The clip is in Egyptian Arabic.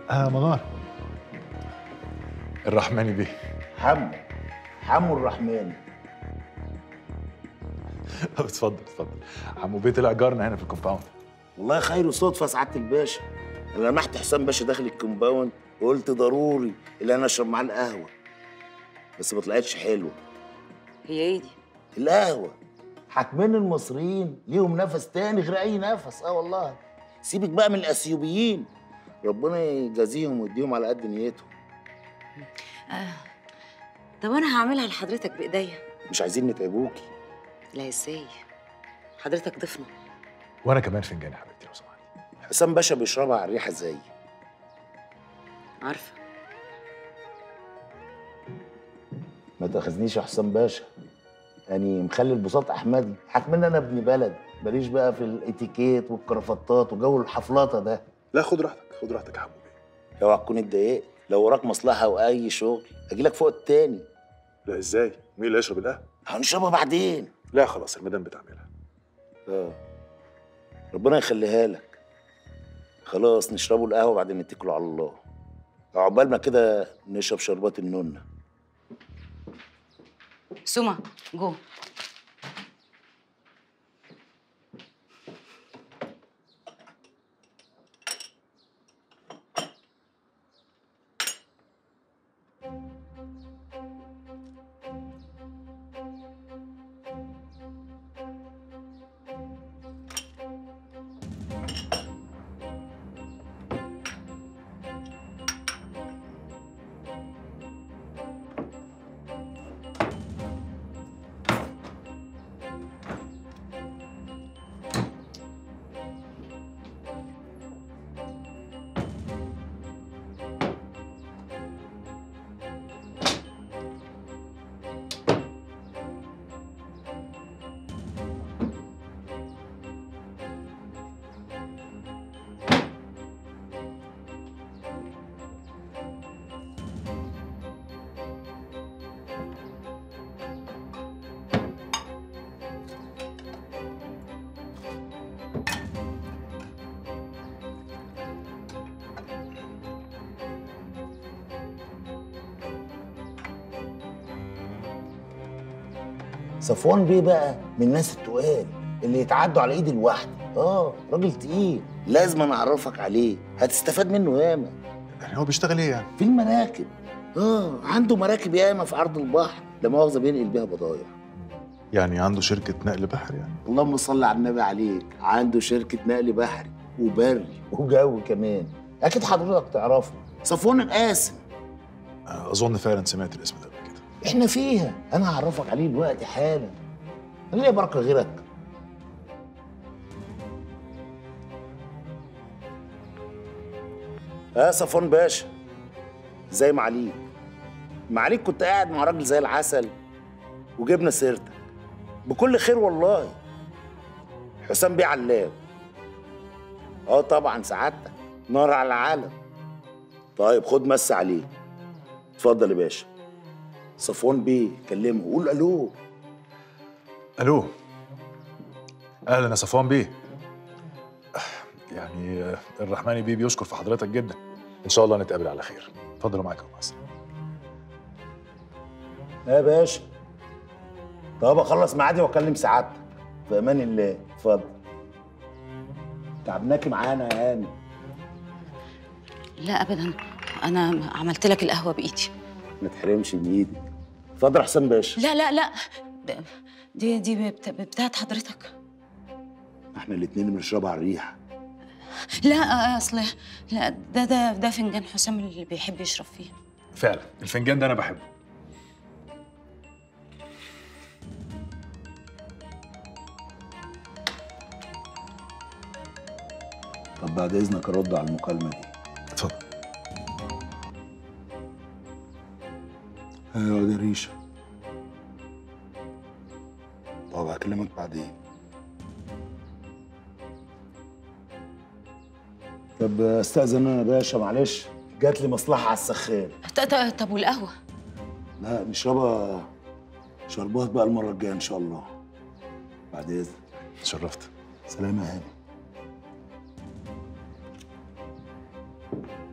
آه منار الرحماني بيه حمو حمو الرحمن اتفضل اتفضل عمو بيه طلع جارنا هنا في الكومباوند والله خير صدفه سعاده الباشا انا لمحت حسام باشا داخل الكومباوند وقلت ضروري اللي انا اشرب معاه القهوه بس ما طلعتش حلوه هي ايه دي؟ القهوه حاكمين المصريين ليهم نفس تاني غير اي نفس اه والله سيبك بقى من الاثيوبيين ربنا يجازيهم ويديهم على قد نيتهم طب انا هعملها لحضرتك بايديا مش عايزين نتعبوكي لا ازاي؟ حضرتك ضيفنا وانا كمان فنجان يا حبيبتي لو سمحت حسام باشا بيشربها على الريحه ازاي عارفه ما تاخذنيش يا حسام باشا يعني مخلي البساط احمدي حاكمين انا ابن بلد ماليش بقى في الاتيكيت والكرافتات وجو الحفلاطه ده لا خد راحتك خد راحتك يا حمو بيه اوعى تكون اتضايقت لو وراك مصلحه واي شغل اجيلك فوق التاني لا ازاي مين اللي يشرب القهوه هنشربها بعدين لا خلاص المدام بتعملها اه ربنا يخليها لك خلاص نشربوا القهوه بعدين نتكلوا على الله عقبال ما كده نشرب شربات النونه سما جو صفوان بيه بقى من الناس التقال اللي يتعدوا على ايد الواحده اه راجل تقيل لازم أنا اعرفك عليه هتستفاد منه ياما يعني هو بيشتغل ايه يعني في المراكب اه عنده مراكب ياما في عرض البحر لا مؤاخذه بينقل بيها بضايع يعني عنده شركه نقل بحر يعني اللهم صل على النبي عليك عنده شركه نقل بحري وبري وجو كمان اكيد حضرتك تعرفه صفوان القاسم اظن فعلا سمعت الاسم ده قبل كده احنا فيها انا هعرفك عليه دلوقتي حالا انا ليا بركه غيرك اه صفوان باشا زي معاليك معاليك كنت قاعد مع راجل زي العسل وجبنا سيرتك بكل خير والله حسام بيه علام اه طبعا سعادتك نار على العالم طيب خد مس عليه اتفضل يا باشا صفوان بيه كلمه قول الو الو اهلا يا صفوان بيه يعني آه، الرحماني بيه بيشكر في حضرتك جدا ان شاء الله نتقابل على خير اتفضلوا معاك يا أبو حسن يا باشا طب اخلص ميعادي واكلم سعادتك في امان الله اتفضل تعبناكي معانا يا هاني لا ابدا انا عملت لك القهوه بايدي ما تحرمش من ايدك اتفضل يا حسام باشا لا لا لا ده- دي دي بت- بتاعت حضرتك احنا الاتنين بنشربها على الريحه لا اصل لا ده ده ده فنجان حسام اللي بيحب يشرب فيه فعلا الفنجان ده انا بحبه طب بعد اذنك ارد على المكالمه دي اتفضل ايوه دي ريشه طب هكلمك بعدين طب استاذن انا يا باشا معلش جات لي مصلحه على السخان ط- ط- طب والقهوه لا نشربها شربات بقى المره الجايه ان شاء الله بعد اذنك اتشرفت سلام يا هاني